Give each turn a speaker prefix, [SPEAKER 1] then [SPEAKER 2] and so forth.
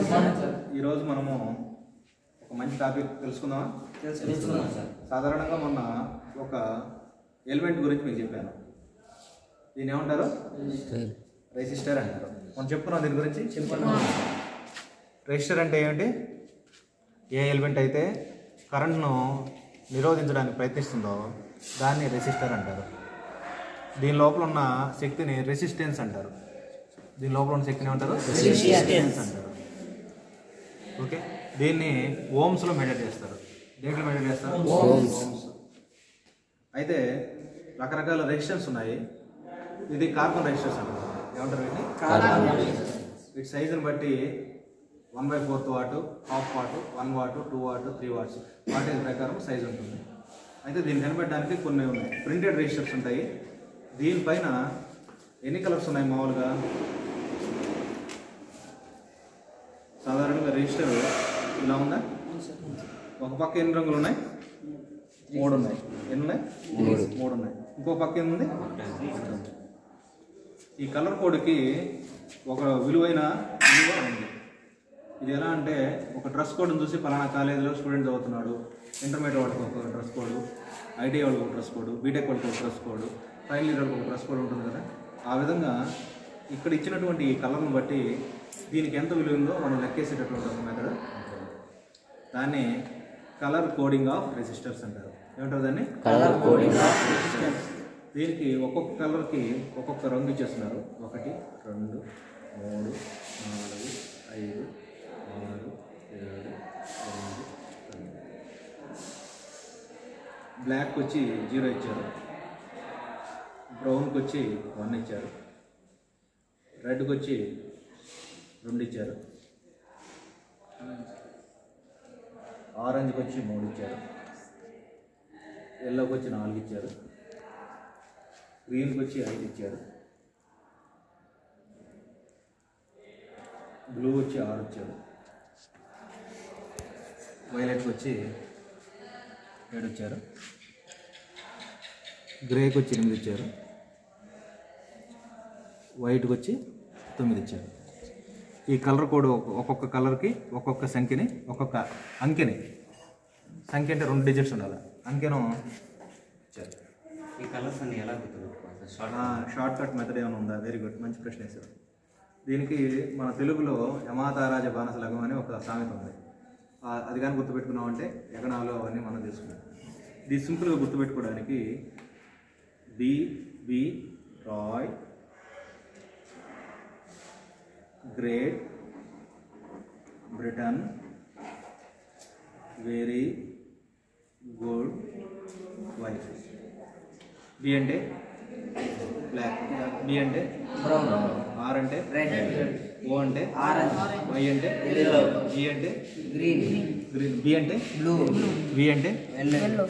[SPEAKER 1] ఈరోజు మనము ఒక మంచి టాపిక్ తెలుసుకుందామా
[SPEAKER 2] తెలుసుకున్నాం సార్
[SPEAKER 1] సాధారణంగా మొన్న ఒక ఎలిమెంట్ గురించి మీకు చెప్పాను దీని ఏమంటారు రెసిస్టర్ అంటారు మనం చెప్పుకున్నాం దీని గురించి రెసిస్టర్ అంటే ఏమిటి ఏ ఎలిమెంట్ అయితే కరెంట్ను నిరోధించడానికి ప్రయత్నిస్తుందో దాన్ని రెసిస్టర్ అంటారు దీని లోపల ఉన్న శక్తిని రెసిస్టెన్స్ అంటారు దీని లోపల ఉన్న శక్తిని ఏమంటారు రెసిస్టెన్స్ అంటారు ఓకే దీన్ని ఓమ్స్లో మెజర్ చేస్తారు దేంట్లో మెజర్ చేస్తారు ఓమ్స్ అయితే రకరకాల రెసిస్టెన్స్ ఉన్నాయి ఇది కార్బన్ రెసిస్టెన్స్ అంటారు ఏమంటారు వీటిని వీటి సైజుని బట్టి one by fourth watt half watt one watt two watt three watts wattage ప్రకారం సైజు ఉంటుంది అయితే దీన్ని కనిపెట్టడానికి కొన్ని ఉన్నాయి ప్రింటెడ్ రిజిస్టర్స్ ఉంటాయి దీనిపైన ఎన్ని కలర్స్ ఉన్నాయి మామూలుగా సాధారణంగా రిజిస్టర్ ఇలా ఉందా ఒక పక్క ఎన్ని రంగులు ఉన్నాయి మూడు ఉన్నాయి ఎన్ని ఉన్నాయి మూడు ఉన్నాయి ఇంకో పక్క ఎన్ని ఉంది ఒకటి ఉంది. ఈ కలర్ కోడ్కి ఒక విలువైన విలువ ఉంది ఇది ఎలా అంటే ఒక డ్రెస్ కోడ్ని చూసి పలానా కాలేజీలో స్టూడెంట్ చదువుతున్నాడు ఇంటర్మీడియట్ వాడికి ఒక డ్రెస్ కోడ్ ఐటీఐ వాళ్ళకి ఒక డ్రెస్ కోడ్ బీటెక్ వాళ్ళకి ఒక డ్రెస్ కోడ్ ఫైనల్ ఇయర్ వాళ్ళకి ఒక డ్రెస్ కోడ్ ఉంటుంది కదా ఆ విధంగా ఇక్కడ ఇచ్చినటువంటి ఈ కలర్ను బట్టి దీనికి ఎంత విలువ ఉందో మనం లెక్కేసేటటువంటి ఒక మెథడ్ దాన్ని కలర్ కోడింగ్ ఆఫ్ రెసిస్టర్స్ అంటారు ఏమంటారు దాన్ని
[SPEAKER 2] కలర్ కోడింగ్
[SPEAKER 1] దీనికి ఒక్కొక్క కలర్కి ఒక్కొక్క రంగు ఇచ్చేస్తున్నారు ఒకటి రెండు మూడు నాలుగు ఐదు ఆరు ఏడు ఎనిమిది తొమ్మిది బ్లాక్ వచ్చి జీరో ఇచ్చారు బ్రౌన్కి వచ్చి వన్ ఇచ్చారు రెడ్కి వచ్చి రెండు ఇచ్చారు ఆరెంజ్కి వచ్చి మూడు ఇచ్చారు ఎల్లోకి వచ్చి నాలుగు ఇచ్చారు గ్రీన్కి వచ్చి ఐదు ఇచ్చారు బ్లూ వచ్చి ఆరు ఇచ్చారు వైలెట్కి వచ్చి ఏడు ఇచ్చారు గ్రేకి వచ్చి ఎనిమిది ఇచ్చారు వైట్కి వచ్చి తొమ్మిది ఇచ్చారు ఈ కలర్ కోడ్ ఒక్కొ- ఒక్కొక్క కలర్కి ఒక్కొక్క సంఖ్యని ఒక్కొక్క అంకెని సంఖ్య అంటే రెండు డిజిట్స్ ఉండాలి అంకెను ఇచ్చారు
[SPEAKER 2] ఈ కలర్స్ అన్ని ఎలా గుర్తుపెట్టుకోవాలి sir short
[SPEAKER 1] short cut method ఏమైనా ఉందా వెరీ గుడ్ మంచి ప్రశ్న వేశారు దీనికి మన తెలుగులో యమాతారాజ బానసలగం అని ఒక సామెత ఉంది ఆ, అది కానీ గుర్తుపెట్టుకున్నామంటే ఎగనాలు అవన్నీ మనం తీసుకున్నాం ఇది సింపుల్గా గుర్తుపెట్టుకోవడానికి B B Roy great Britain very good wife B అంటే బ్లాక్ బి అంటే
[SPEAKER 2] బ్రౌన్
[SPEAKER 1] ఆర్ అంటే
[SPEAKER 2] రెడ్
[SPEAKER 1] ఓ అంటే
[SPEAKER 2] ఆరెంజ్
[SPEAKER 1] వై అంటే
[SPEAKER 2] Yellow.
[SPEAKER 1] జి అంటే
[SPEAKER 2] గ్రీన్
[SPEAKER 1] గ్రీన్ బి అంటే
[SPEAKER 2] బ్లూ
[SPEAKER 1] వి అంటే
[SPEAKER 2] ఎల్లో